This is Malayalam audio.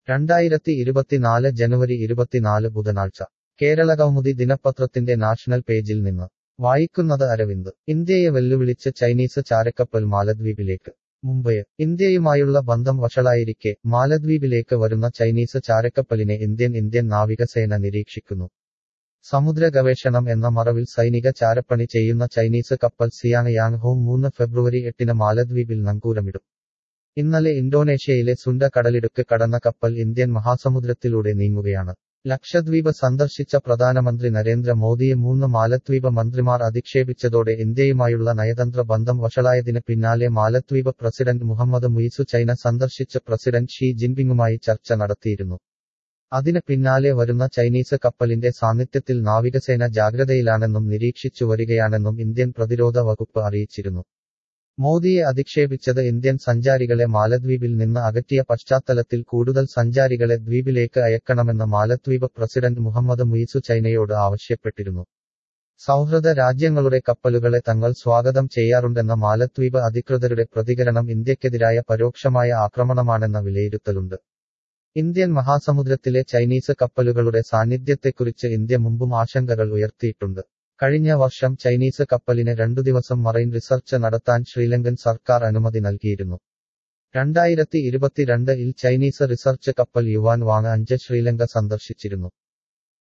രണ്ടായിരത്തി ഇരുപത്തിനാല് ജനുവരി ഇരുപത്തിനാല് ബുധനാഴ്ച കേരള കൗമുദി ദിനപത്രത്തിന്റെ നാഷണൽ പേജിൽ നിന്ന് വായിക്കുന്നത് അരവിന്ദ് ഇന്ത്യയെ വെല്ലുവിളിച്ച് ചൈനീസ് ചാരക്കപ്പൽ മാലദ്വീപിലേക്ക് മുംബൈ ഇന്ത്യയുമായുള്ള ബന്ധം വഷളായിരിക്കെ മാലദ്വീപിലേക്ക് വരുന്ന ചൈനീസ് ചാരക്കപ്പലിനെ ഇന്ത്യൻ ഇന്ത്യൻ നാവികസേന നിരീക്ഷിക്കുന്നു സമുദ്ര ഗവേഷണം എന്ന മറവിൽ സൈനിക ചാരപ്പണി ചെയ്യുന്ന ചൈനീസ് കപ്പൽ സിയാങ് യാങ് ഹോം മൂന്ന് ഫെബ്രുവരി എട്ടിന് മാലദ്വീപിൽ നങ്കൂരമിടും ഇന്നലെ ഇന്തോനേഷ്യയിലെ സുണ്ട കടലിടുക്ക് കടന്ന കപ്പൽ ഇന്ത്യൻ മഹാസമുദ്രത്തിലൂടെ നീങ്ങുകയാണ് ലക്ഷദ്വീപ് സന്ദർശിച്ച പ്രധാനമന്ത്രി നരേന്ദ്ര മോദിയെ മൂന്ന് മാലദ്വീപ് മന്ത്രിമാർ അധിക്ഷേപിച്ചതോടെ ഇന്ത്യയുമായുള്ള നയതന്ത്ര ബന്ധം വഷളായതിന് പിന്നാലെ മാലദ്വീപ് പ്രസിഡന്റ് മുഹമ്മദ് മുയിസു ചൈന സന്ദർശിച്ച് പ്രസിഡന്റ് ഷീ ജിൻപിങ്ങുമായി ചർച്ച നടത്തിയിരുന്നു അതിന് പിന്നാലെ വരുന്ന ചൈനീസ് കപ്പലിന്റെ സാന്നിധ്യത്തിൽ നാവികസേന ജാഗ്രതയിലാണെന്നും നിരീക്ഷിച്ചു വരികയാണെന്നും ഇന്ത്യൻ പ്രതിരോധ വകുപ്പ് അറിയിച്ചിരുന്നു മോദിയെ അധിക്ഷേപിച്ചത് ഇന്ത്യൻ സഞ്ചാരികളെ മാലദ്വീപിൽ നിന്ന് അകറ്റിയ പശ്ചാത്തലത്തിൽ കൂടുതൽ സഞ്ചാരികളെ ദ്വീപിലേക്ക് അയക്കണമെന്ന് മാലദ്വീപ് പ്രസിഡന്റ് മുഹമ്മദ് മുയിസു ചൈനയോട് ആവശ്യപ്പെട്ടിരുന്നു സൗഹൃദ രാജ്യങ്ങളുടെ കപ്പലുകളെ തങ്ങൾ സ്വാഗതം ചെയ്യാറുണ്ടെന്ന മാലദ്വീപ് അധികൃതരുടെ പ്രതികരണം ഇന്ത്യക്കെതിരായ പരോക്ഷമായ ആക്രമണമാണെന്ന വിലയിരുത്തലുണ്ട് ഇന്ത്യൻ മഹാസമുദ്രത്തിലെ ചൈനീസ് കപ്പലുകളുടെ സാന്നിധ്യത്തെക്കുറിച്ച് ഇന്ത്യ മുമ്പും ആശങ്കകൾ ഉയർത്തിയിട്ടുണ്ട് കഴിഞ്ഞ വർഷം ചൈനീസ് കപ്പലിന് രണ്ടു ദിവസം മറൈൻ റിസർച്ച് നടത്താൻ ശ്രീലങ്കൻ സർക്കാർ അനുമതി നൽകിയിരുന്നു രണ്ടായിരത്തി ഇരുപത്തിരണ്ട് ഇൽ ചൈനീസ് റിസർച്ച് കപ്പൽ യുവാൻ വാങ് അഞ്ച് ശ്രീലങ്ക സന്ദർശിച്ചിരുന്നു